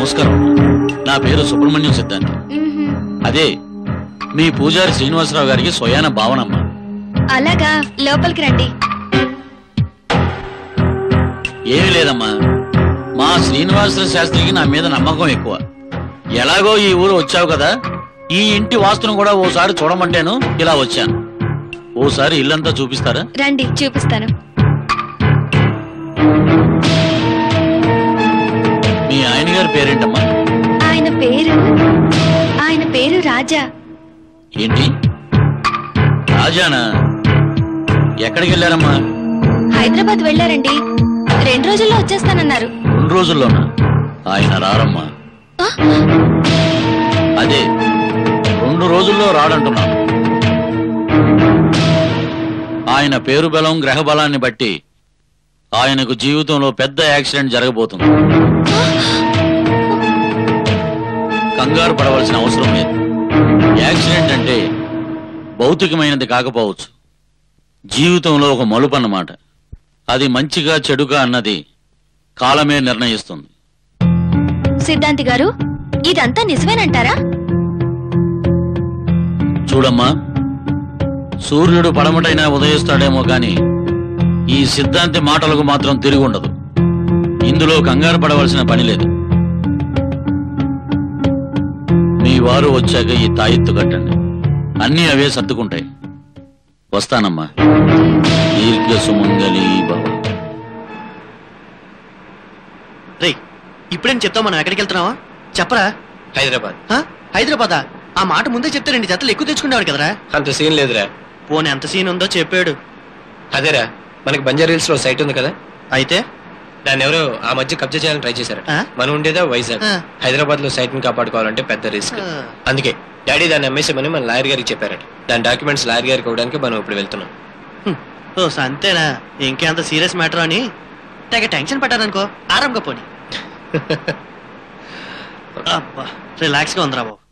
నమస్కారం నా పేరు సుబ్రహ్మణ్యం సిద్ధాంతి అదే మీ పూజారి శ్రీనివాసరావు గారికి స్వయాన భావనమ్మ అలాగా లోపలికి రండి ఏమీ లేదమ్మా మా శ్రీనివాసరావు శాస్త్రికి నా మీద నమ్మకం ఎక్కువ ఎలాగో ఈ ఊరు వచ్చావు కదా ఈ ఇంటి వాస్తును కూడా ఓసారి చూడమంటేను ఇలా వచ్చాను ఓసారి ఇల్లంతా చూపిస్తారా రండి చూపిస్తాను మీ ఆయన గారి పేరేంటమ్మా ఆయన పేరు ఆయన పేరు రాజా ఏంటి రాజానా ఎక్కడికి వెళ్ళారమ్మా హైదరాబాద్ వెళ్ళారండి రెండు రోజుల్లో వచ్చేస్తానన్నారు రెండు రోజుల్లోనా ఆయన రారమ్మా ఆ, అదే రెండు రోజుల్లో రాడంటున్నాను ఆయన పేరు బలం గ్రహ బలాన్ని బట్టి ఆయనకు జీవితంలో పెద్ద యాక్సిడెంట్ జరగబోతుంది కంగారు పడవలసిన అవసరం లేదు యాక్సిడెంట్ అంటే భౌతికమైనది కాకపోవచ్చు జీవితంలో ఒక మలుపు అన్నమాట అది మంచిగా చెడుగా అన్నది కాలమే నిర్ణయిస్తుంది సిద్ధాంతి గారు ఇదంతా నిజమేనంటారా చూడమ్మా సూర్యుడు పడమటైనా ఉదయిస్తాడేమో గాని ఈ సిద్ధాంతి మాటలకు మాత్రం తిరిగి ఉండదు ఇందులో కంగారు పడవలసిన పని లేదు మీ వారు వచ్చాక ఈ తాయెత్తు కట్టండి అన్నీ అవే సర్దుకుంటాయి వస్తానమ్మా దీర్ఘ సుమంగళి భవ రే ఇప్పుడేం చెప్తావు మనం ఎక్కడికి వెళ్తున్నావా చెప్పరా హైదరాబాద్ హ? హైదరాబాదా ఆ మాట ముందే చెప్తే రెండు జతలు ఎక్కువ తెచ్చుకునేవాడు కదరా అంత సీన్ లేదురా పోనీ ఎంత సీన్ ఉందో చెప్పాడు అదేరా మనకి బంజారా హిల్స్ లో సైట్ ఉంది కదా అయితే దాన్ని ఎవరో ఆ మధ్య కబ్జా చేయాలని ట్రై చేశారు ఆ? మనం ఉండేదా వైజాగ్ ఆ. హైదరాబాద్ లో సైట్ ని కాపాడుకోవాలంటే పెద్ద రిస్క్ ఆ. అందుకే డాడీ దాన్ని అమ్మేసామని మన లాయర్ గారికి చెప్పారట దాని డాక్యుమెంట్స్ లాయర్ గారికి ఇవ్వడానికి మనం ఇప్పుడు వెళ్తున్నాం హ్మ్. ఓ అంతేనా ఇంకేంత సీరియస్ మ్యాటర్ అని తెగ టెన్షన్ పట్టారనుకో ఆరాంగా పోని అబ్బా రిలాక్స్ గా ఉందిరా బాబు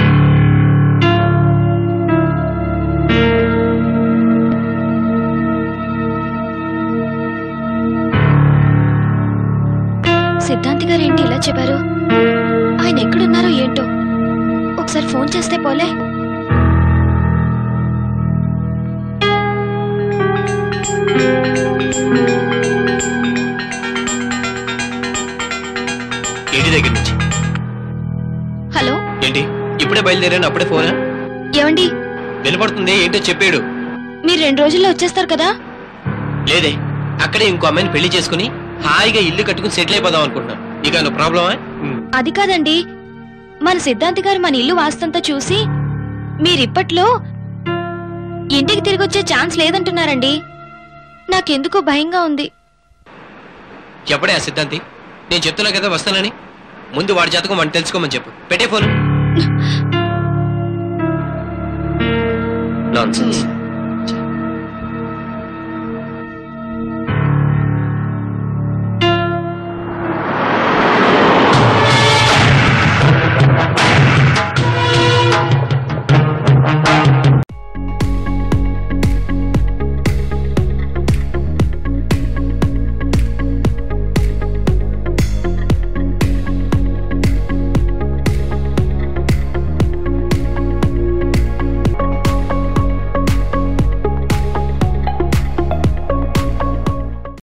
సిద్ధాంతి గారు ఏంటి ఇలా చెప్పారు ఆయన ఎక్కడున్నారో ఏంటో ఒకసారి ఫోన్ చేస్తే పోలే ఏంటి దగ్గర నుంచి హలో ఏంటి ఇప్పుడే బయలుదేరాను అప్పుడే ఫోన్ ఏమండి వినపడుతుంది ఏంటో చెప్పాడు మీరు రెండు రోజుల్లో వచ్చేస్తారు కదా లేదే అక్కడే ఇంకో అమ్మాయిని పెళ్లి చేసుకుని హాయిగా ఇల్లు కట్టుకుని సెటిల్ అయిపోదాం అనుకుంటున్నాను ఇక నువ్వు ప్రాబ్లమా అది కాదండి మన సిద్ధాంతి గారు మన ఇల్లు వాస్తంతా చూసి మీరిప్పట్లో ఇంటికి తిరిగి వచ్చే ఛాన్స్ లేదంటున్నారండి నాకెందుకో భయంగా ఉంది చెప్పడే ఆ సిద్ధాంతి నేను చెప్తున్నా కదా వస్తానని ముందు వాడి జాతకం వాడిని తెలుసుకోమని చెప్పు పెట్టే ఫోన్ నాన్